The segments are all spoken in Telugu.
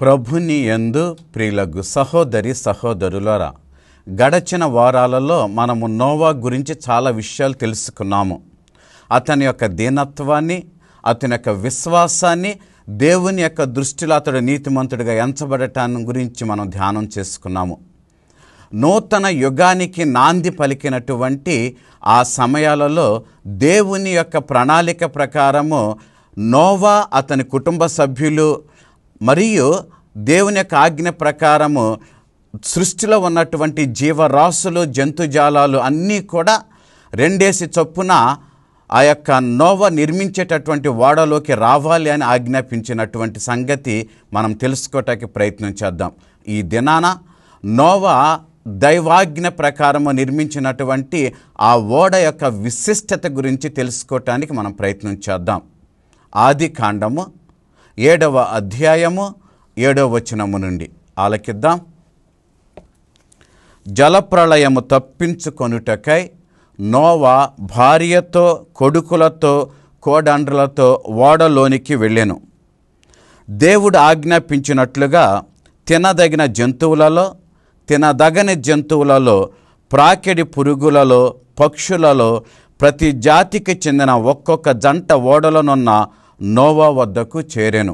ప్రభుని యందు ప్రియులగు సహోదరి సహోదరులరా గడచిన వారాలలో మనము నోవా గురించి చాలా విషయాలు తెలుసుకున్నాము అతని యొక్క దీనత్వాన్ని అతని యొక్క విశ్వాసాన్ని దేవుని యొక్క దృష్టిలో అతడు నీతిమంతుడిగా ఎంచబడటాన్ని గురించి మనం ధ్యానం చేసుకున్నాము నూతన యుగానికి నాంది పలికినటువంటి ఆ సమయాలలో దేవుని యొక్క ప్రణాళిక ప్రకారము నోవా అతని కుటుంబ సభ్యులు మరియు దేవుని యొక్క ఆజ్ఞ ప్రకారము సృష్టిలో ఉన్నటువంటి జీవరాశులు జంతుజాలాలు అన్నీ కూడా రెండేసి చొప్పున ఆ యొక్క నోవ నిర్మించేటటువంటి ఓడలోకి రావాలి అని ఆజ్ఞాపించినటువంటి సంగతి మనం తెలుసుకోవటానికి ప్రయత్నం చేద్దాం ఈ దినాన నోవా దైవాజ్ఞ ప్రకారము నిర్మించినటువంటి ఆ ఓడ యొక్క విశిష్టత గురించి తెలుసుకోవటానికి మనం ప్రయత్నం చేద్దాం ఆది కాండము ఏడవ అధ్యాయము ఏడవ వచనము నుండి ఆలకిద్దాం జలప్రళయము తప్పించుకొనుటకై నోవా భార్యతో కొడుకులతో కోడండ్రలతో ఓడలోనికి వెళ్ళెను దేవుడు ఆజ్ఞాపించినట్లుగా తినదగిన జంతువులలో తినదగని జంతువులలో ప్రాకెడి పురుగులలో పక్షులలో ప్రతి జాతికి చెందిన ఒక్కొక్క జంట ఓడలనున్న నోవా వద్దకు చేరెను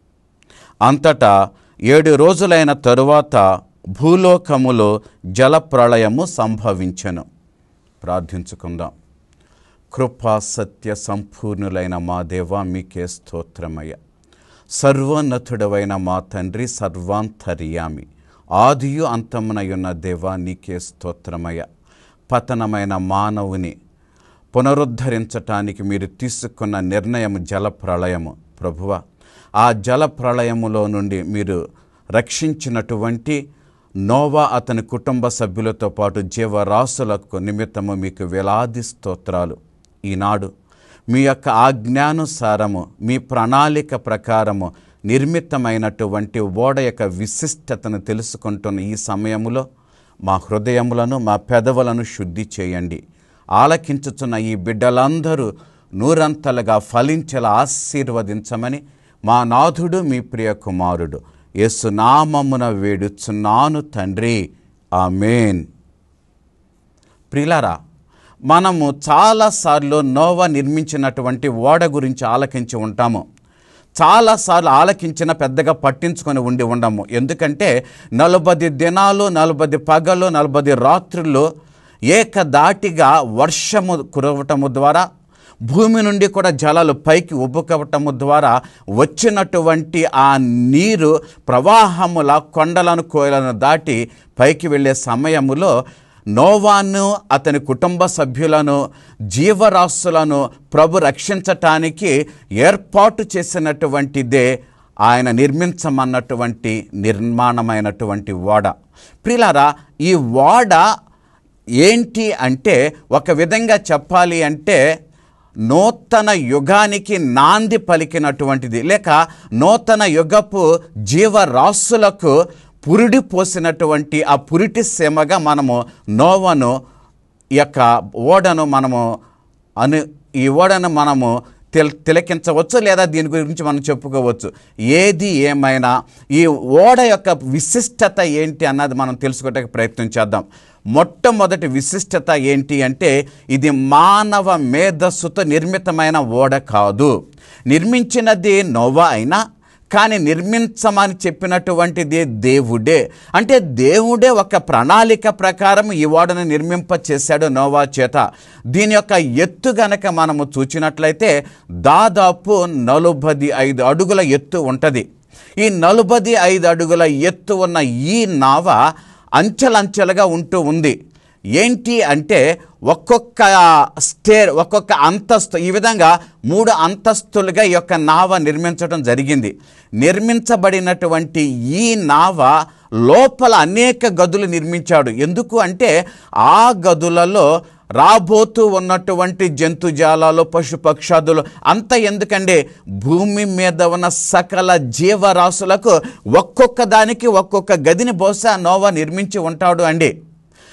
అంతటా ఏడు రోజులైన తరువాత భూలోకములో జలప్రళయము సంభవించెను ప్రార్థించుకుందాం కృపా సత్య సంపూర్ణులైన మా దేవ మీకే స్తోత్రమయ్య సర్వోన్నతుడవైన మా తండ్రి సర్వాంతర్యామి ఆదియు అంతమునయున్న దేవా నీకే స్తోత్రమయ్య పతనమైన మానవుని పునరుద్ధరించటానికి మీరు తీసుకున్న నిర్ణయం జలప్రళయము ప్రభువ ఆ జలప్రళయములో నుండి మీరు రక్షించినటువంటి నోవా అతని కుటుంబ సభ్యులతో పాటు జీవరాశులకు నిమిత్తము మీకు వేలాది స్తోత్రాలు ఈనాడు మీ యొక్క ఆజ్ఞానుసారము మీ ప్రణాళిక ప్రకారము నిర్మితమైనటువంటి ఓడ యొక్క విశిష్టతను తెలుసుకుంటున్న ఈ సమయములో మా హృదయములను మా పెదవులను శుద్ధి చేయండి ఆలకించుచున్న ఈ బిడ్డలందరూ నూరంతలుగా ఫలించేలా ఆశీర్వదించమని మా నాథుడు మీ ప్రియ కుమారుడు యేసునామమున వేడుచున్నాను తండ్రి ఆమెన్ ప్రిలారా మనము చాలాసార్లు నోవా నిర్మించినటువంటి ఓడ గురించి ఆలకించి ఉంటాము చాలాసార్లు ఆలకించిన పెద్దగా పట్టించుకొని ఉండి ఉండము ఎందుకంటే నలభై దినాలు నలభై పగలు నలభై రాత్రులు ఏకదాటిగా వర్షము కురవటము ద్వారా భూమి నుండి కూడా జలాలు పైకి ఉబ్బుకవటము ద్వారా వచ్చినటువంటి ఆ నీరు ప్రవాహముల కొండలను కోయలను దాటి పైకి వెళ్ళే సమయములో నోవాను అతని కుటుంబ సభ్యులను జీవరాశులను ప్రభు రక్షించటానికి ఏర్పాటు చేసినటువంటిదే ఆయన నిర్మించమన్నటువంటి నిర్మాణమైనటువంటి ఓడ ప్రిలారా ఈ ఓడ ఏంటి అంటే ఒక విధంగా చెప్పాలి అంటే నూతన యుగానికి నాంది పలికినటువంటిది లేక నూతన యుగపు జీవరాశులకు పురిడి పోసినటువంటి ఆ పురిటి సీమగా మనము నోవను ఈ యొక్క ఓడను మనము అను ఈ ఓడను మనము తిల తిలకించవచ్చు లేదా దీని గురించి మనం చెప్పుకోవచ్చు ఏది ఏమైనా ఈ ఓడ యొక్క విశిష్టత ఏంటి అన్నది మనం తెలుసుకోవడానికి ప్రయత్నం చేద్దాం మొట్టమొదటి విశిష్టత ఏంటి అంటే ఇది మానవ మేధస్సుతో నిర్మితమైన ఓడ కాదు నిర్మించినది నోవా అయినా కానీ నిర్మించమని చెప్పినటువంటిది దేవుడే అంటే దేవుడే ఒక ప్రణాళిక ప్రకారం ఈ ఓడను నిర్మింప చేశాడు నోవా చేత దీని యొక్క ఎత్తు గనక మనము చూచినట్లయితే దాదాపు నలుబై ఐదు అడుగుల ఎత్తు ఉంటుంది ఈ నలుబై ఐదు అడుగుల ఎత్తు ఉన్న ఈ నావ అంచెలంచెలుగా ఉంటూ ఉంది ఏంటి అంటే ఒక్కొక్క స్టేర్ ఒక్కొక్క అంతస్తు ఈ విధంగా మూడు అంతస్తులుగా ఈ యొక్క నావ నిర్మించడం జరిగింది నిర్మించబడినటువంటి ఈ నావ లోపల అనేక గదులు నిర్మించాడు ఎందుకు అంటే ఆ గదులలో రాబోతూ ఉన్నటువంటి జంతుజాలాలు పశుపక్షాదులు అంత ఎందుకంటే భూమి మీద ఉన్న సకల జీవరాశులకు ఒక్కొక్క దానికి ఒక్కొక్క గదిని బహుశా నోవా నిర్మించి ఉంటాడు అండి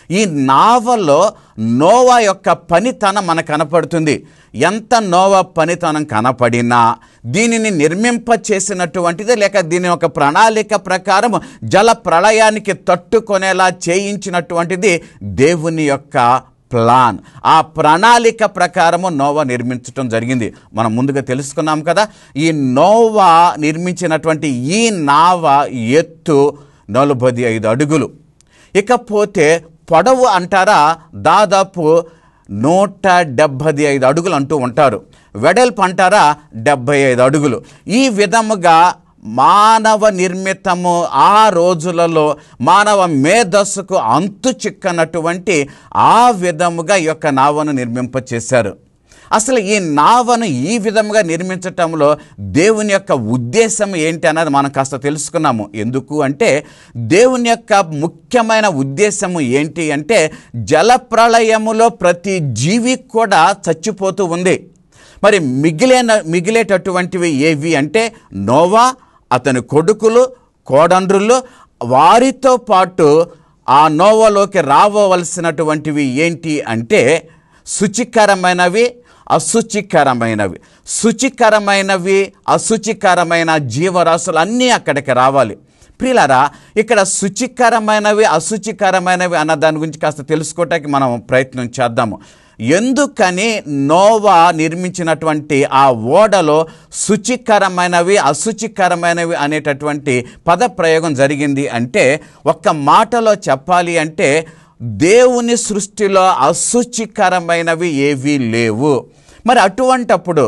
ఈ నావలో నోవా యొక్క పనితనం మనకు కనపడుతుంది ఎంత నోవా పనితనం కనపడినా దీనిని నిర్మింప చేసినటువంటిది లేక దీని యొక్క ప్రణాళిక ప్రకారం జల ప్రళయానికి తట్టుకొనేలా చేయించినటువంటిది దేవుని యొక్క ప్లాన్ ఆ ప్రణాళిక ప్రకారము నోవా నిర్మించటం జరిగింది మనం ముందుగా తెలుసుకున్నాం కదా ఈ నోవా నిర్మించినటువంటి ఈ నావ ఎత్తు నలభై ఐదు అడుగులు ఇకపోతే పొడవు అంటారా దాదాపు నూట డెబ్భై ఐదు అడుగులు అంటూ ఉంటారు వెడల్పు అంటారా డెబ్భై ఐదు అడుగులు ఈ విధముగా మానవ నిర్మితము ఆ రోజులలో మానవ మేధస్సుకు అంతు చిక్కనటువంటి ఆ విధముగా ఈ యొక్క నావను నిర్మింపచేశారు అసలు ఈ నావను ఈ విధముగా నిర్మించటంలో దేవుని యొక్క ఉద్దేశం ఏంటి అన్నది మనం కాస్త తెలుసుకున్నాము ఎందుకు అంటే దేవుని యొక్క ముఖ్యమైన ఉద్దేశము ఏంటి అంటే జల ప్రళయములో ప్రతి జీవి కూడా చచ్చిపోతూ ఉంది మరి మిగిలిన మిగిలేటటువంటివి ఏవి అంటే నోవా అతని కొడుకులు కోడండ్రులు వారితో పాటు ఆ నోవలోకి రావవలసినటువంటివి ఏంటి అంటే శుచికరమైనవి అశుచికరమైనవి శుచికరమైనవి అశుచికరమైన జీవరాశులు అన్నీ అక్కడికి రావాలి ప్రియులారా ఇక్కడ శుచికరమైనవి అశుచికరమైనవి అన్న దాని గురించి కాస్త తెలుసుకోవటానికి మనం ప్రయత్నం చేద్దాము ఎందుకని నోవా నిర్మించినటువంటి ఆ ఓడలో శుచికరమైనవి అశుచికరమైనవి అనేటటువంటి పదప్రయోగం జరిగింది అంటే ఒక్క మాటలో చెప్పాలి అంటే దేవుని సృష్టిలో అశుచికరమైనవి ఏవీ లేవు మరి అటువంటప్పుడు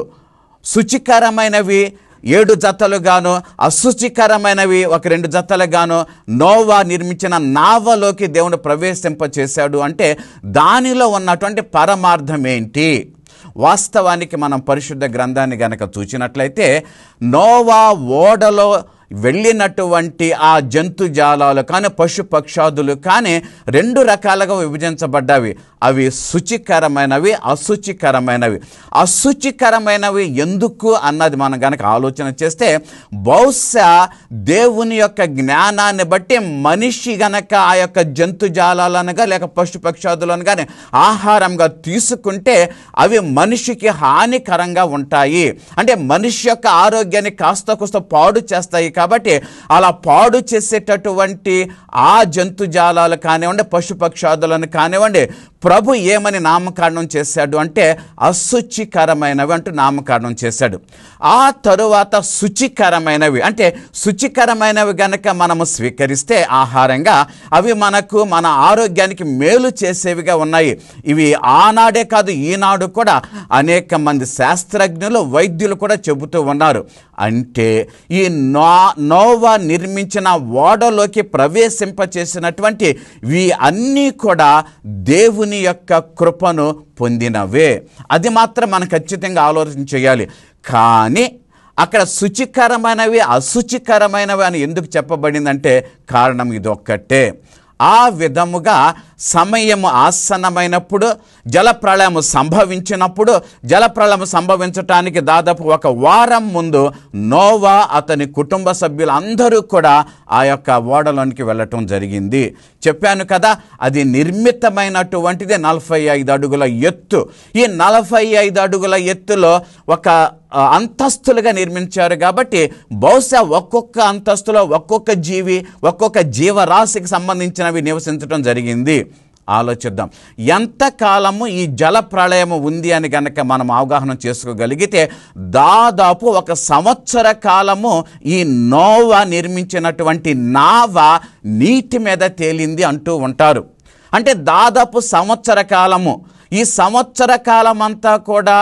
శుచికరమైనవి ఏడు జతలుగాను అశుచికరమైనవి ఒక రెండు జతలుగాను నోవా నిర్మించిన నావలోకి దేవుడు ప్రవేశింపచేశాడు అంటే దానిలో ఉన్నటువంటి పరమార్థం ఏంటి వాస్తవానికి మనం పరిశుద్ధ గ్రంథాన్ని గనక చూసినట్లయితే నోవా ఓడలో వెళ్ళినటువంటి ఆ జంతుజాలాలు కానీ పశు పక్షాదులు కానీ రెండు రకాలుగా విభజించబడ్డవి అవి శుచికరమైనవి అశుచికరమైనవి అశుచికరమైనవి ఎందుకు అన్నది మనం గనక ఆలోచన చేస్తే బహుశా దేవుని యొక్క జ్ఞానాన్ని బట్టి మనిషి గనక ఆ యొక్క జంతుజాలాలనగా లేక పశు పక్షాదులను కానీ ఆహారంగా తీసుకుంటే అవి మనిషికి హానికరంగా ఉంటాయి అంటే మనిషి యొక్క ఆరోగ్యాన్ని కాస్త కూస్త పాడు చేస్తాయి కాబట్టి అలా పాడు చేసేటటువంటి ఆ జంతుజాలాలు కానివ్వండి పశుపక్షాదులను కానివ్వండి ప్రభు ఏమని నామకరణం చేశాడు అంటే అశుచికరమైనవి అంటూ నామకరణం చేశాడు ఆ తరువాత శుచికరమైనవి అంటే శుచికరమైనవి గనక మనము స్వీకరిస్తే ఆహారంగా అవి మనకు మన ఆరోగ్యానికి మేలు చేసేవిగా ఉన్నాయి ఇవి ఆనాడే కాదు ఈనాడు కూడా అనేక మంది శాస్త్రజ్ఞులు వైద్యులు కూడా చెబుతూ ఉన్నారు అంటే ఈ నో నోవా నిర్మించిన ఓడలోకి ప్రవేశింపచేసినటువంటి ఇవి అన్నీ కూడా దేవుని యొక్క కృపను పొందినవే అది మాత్రం మనం ఖచ్చితంగా ఆలోచన చేయాలి కానీ అక్కడ శుచికరమైనవి అశుచికరమైనవి అని ఎందుకు చెప్పబడిందంటే కారణం ఇది ఒక్కటే ఆ విధముగా సమయము ఆసన్నమైనప్పుడు జలప్రళయము సంభవించినప్పుడు జలప్రళయం సంభవించటానికి దాదాపు ఒక వారం ముందు నోవా అతని కుటుంబ సభ్యులందరూ కూడా ఆ యొక్క ఓడలోనికి వెళ్ళటం జరిగింది చెప్పాను కదా అది నిర్మితమైనటువంటిది నలభై ఐదు అడుగుల ఎత్తు ఈ నలభై ఐదు అడుగుల ఎత్తులో ఒక ఆ, అంతస్తులుగా నిర్మించారు కాబట్టి బహుశా ఒక్కొక్క అంతస్తులో ఒక్కొక్క జీవి ఒక్కొక్క జీవరాశికి సంబంధించినవి నివసించడం జరిగింది ఆలోచిద్దాం ఎంతకాలము ఈ జల ప్రళయము ఉంది అని గనక మనం అవగాహన చేసుకోగలిగితే దాదాపు ఒక సంవత్సర కాలము ఈ నోవా నిర్మించినటువంటి నావ నీటి మీద తేలింది అంటూ ఉంటారు అంటే దాదాపు సంవత్సర కాలము ఈ సంవత్సర కాలం అంతా కూడా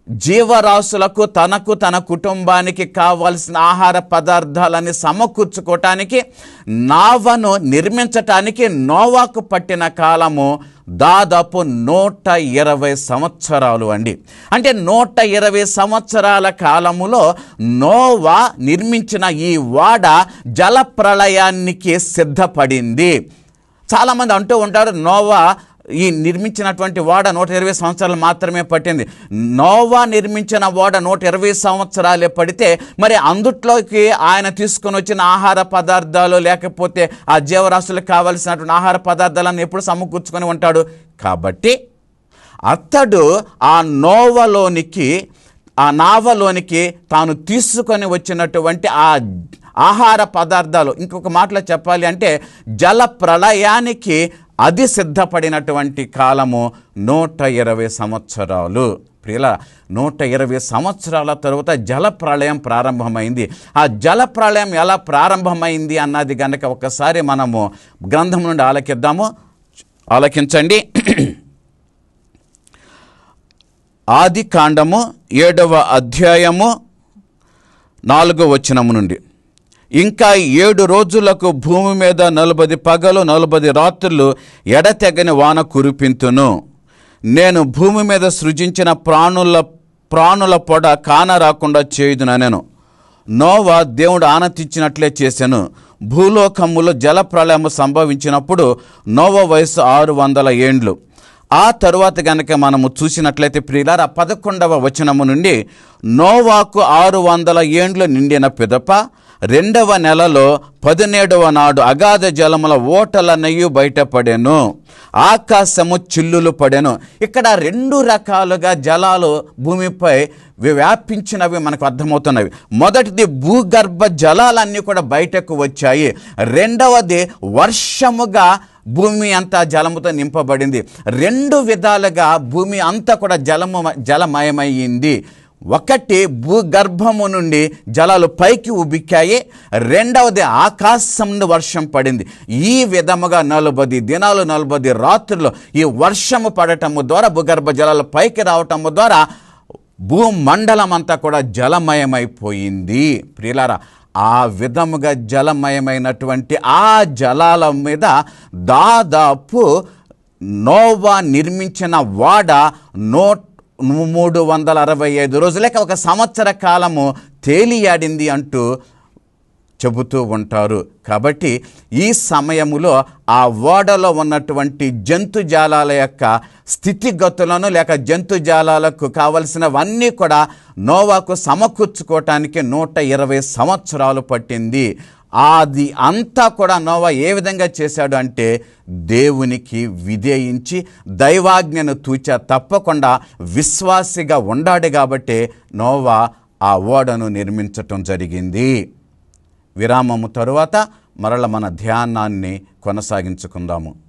జీవరాశులకు తనకు తన కుటుంబానికి కావాల్సిన ఆహార పదార్థాలని సమకూర్చుకోవటానికి నావను నిర్మించటానికి నోవాకు పట్టిన కాలము దాదాపు నూట ఇరవై సంవత్సరాలు అండి అంటే నూట ఇరవై సంవత్సరాల కాలములో నోవా నిర్మించిన ఈ వాడ జల ప్రళయానికి సిద్ధపడింది చాలామంది అంటూ ఉంటారు నోవా ఈ నిర్మించినటువంటి ఓడ నూట ఇరవై సంవత్సరాలు మాత్రమే పట్టింది నోవా నిర్మించిన ఓడ నూట ఇరవై సంవత్సరాలే పడితే మరి అందుట్లోకి ఆయన తీసుకొని వచ్చిన ఆహార పదార్థాలు లేకపోతే ఆ జీవరాశులకు కావలసినటువంటి ఆహార పదార్థాలను ఎప్పుడు సమకూర్చుకొని ఉంటాడు కాబట్టి అతడు ఆ నోవలోనికి ఆ నావలోనికి తాను తీసుకొని వచ్చినటువంటి ఆ ఆహార పదార్థాలు ఇంకొక మాటలో చెప్పాలి అంటే జల ప్రళయానికి అది సిద్ధపడినటువంటి కాలము నూట ఇరవై సంవత్సరాలు ప్రియుల నూట ఇరవై సంవత్సరాల తరువాత జల ప్రళయం ప్రారంభమైంది ఆ జల ప్రళయం ఎలా ప్రారంభమైంది అన్నది కనుక ఒకసారి మనము గ్రంథం నుండి ఆలకిద్దాము ఆలకించండి ఆది కాండము ఏడవ అధ్యాయము నాలుగో వచనము నుండి ఇంకా ఏడు రోజులకు భూమి మీద నలభై పగలు నలభై రాత్రులు ఎడతెగని వాన కురిపింతును నేను భూమి మీద సృజించిన ప్రాణుల ప్రాణుల పొడ కాన రాకుండా చేయుదున నేను నోవా దేవుడు ఆనందించినట్లే చేశాను భూలోకములో జల ప్రళయము సంభవించినప్పుడు నోవా వయసు ఆరు వందల ఏండ్లు ఆ తరువాత గనక మనము చూసినట్లయితే ప్రియులార పదకొండవ వచనము నుండి నోవాకు ఆరు వందల ఏండ్లు నిండిన పిదప రెండవ నెలలో పదిహేడవ నాడు అగాధ జలముల ఓటల నెయ్యి బయటపడెను ఆకాశము చిల్లులు పడెను ఇక్కడ రెండు రకాలుగా జలాలు భూమిపై వి- వ్యాపించినవి మనకు అర్థమవుతున్నవి మొదటిది భూగర్భ జలాలన్నీ కూడా బయటకు వచ్చాయి రెండవది వర్షముగా భూమి అంతా జలముతో నింపబడింది రెండు విధాలుగా భూమి అంతా కూడా జలము జలమయమయ్యింది ఒకటి భూగర్భము నుండి జలాలు పైకి ఉబిక్కాయి రెండవది ఆకాశం నుండి వర్షం పడింది ఈ విధముగా నలభై దినాలు నలభై రాత్రులు ఈ వర్షము పడటము ద్వారా భూగర్భ జలాలు పైకి రావటము ద్వారా భూమండలం అంతా కూడా జలమయమైపోయింది ప్రియులారా ఆ విధముగా జలమయమైనటువంటి ఆ జలాల మీద దాదాపు నోవా నిర్మించిన వాడ నోట్ మూడు వందల అరవై ఐదు రోజులకి ఒక సంవత్సర కాలము తేలియాడింది అంటూ చెబుతూ ఉంటారు కాబట్టి ఈ సమయములో ఆ ఓడలో ఉన్నటువంటి జంతుజాలాల యొక్క స్థితిగతులను లేక జంతుజాలాలకు కావలసినవన్నీ కూడా నోవాకు సమకూర్చుకోవటానికి నూట ఇరవై సంవత్సరాలు పట్టింది అది అంతా కూడా నోవా ఏ విధంగా చేశాడు అంటే దేవునికి విధేయించి దైవాజ్ఞను తూచా తప్పకుండా విశ్వాసిగా ఉండాడు కాబట్టి నోవా ఆ ఓడను నిర్మించటం జరిగింది విరామము తరువాత మరల మన ధ్యానాన్ని కొనసాగించుకుందాము